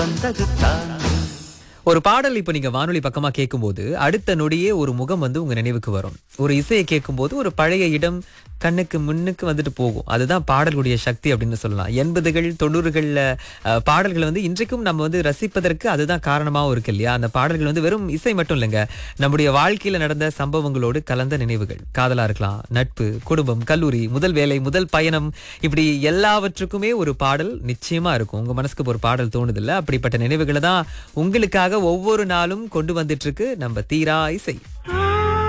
ஒரு பாடல் இப்ப நீங்க வானொலி பக்கமா கேட்கும்போது அடுத்த நொடியே ஒரு முகம் வந்து உங்க நினைவுக்கு வரும் ஒரு இசையை கேட்கும்போது ஒரு பழைய இடம் கண்ணுக்கு முன்னுக்கு வந்துட்டு போகும் அதுதான் பாடலுடைய சக்தி அப்படின்னு சொல்லலாம் எண்பதுகள் தொண்ணூறுகள்ல அஹ், பாடல்கள் வந்து இன்றைக்கும் நம்ம வந்து ரசிப்பதற்கு அதுதான் காரணமாவும் இருக்கு இல்லையா அந்த பாடல்கள் வந்து வெறும் இசை மட்டும் இல்லைங்க நம்முடைய வாழ்க்கையில நடந்த சம்பவங்களோடு கலந்த நினைவுகள் காதலா இருக்கலாம் நட்பு குடும்பம் கல்லூரி முதல் வேலை முதல் பயணம் இப்படி எல்லாவற்றுக்குமே ஒரு பாடல் நிச்சயமா இருக்கும் உங்க மனசுக்கு இப்ப ஒரு பாடல் தோணுது இல்ல அப்படிப்பட்ட நினைவுகளை தான் உங்களுக்காக ஒவ்வொரு நாளும் கொண்டு வந்துட்டு இருக்கு நம்ம தீரா இசை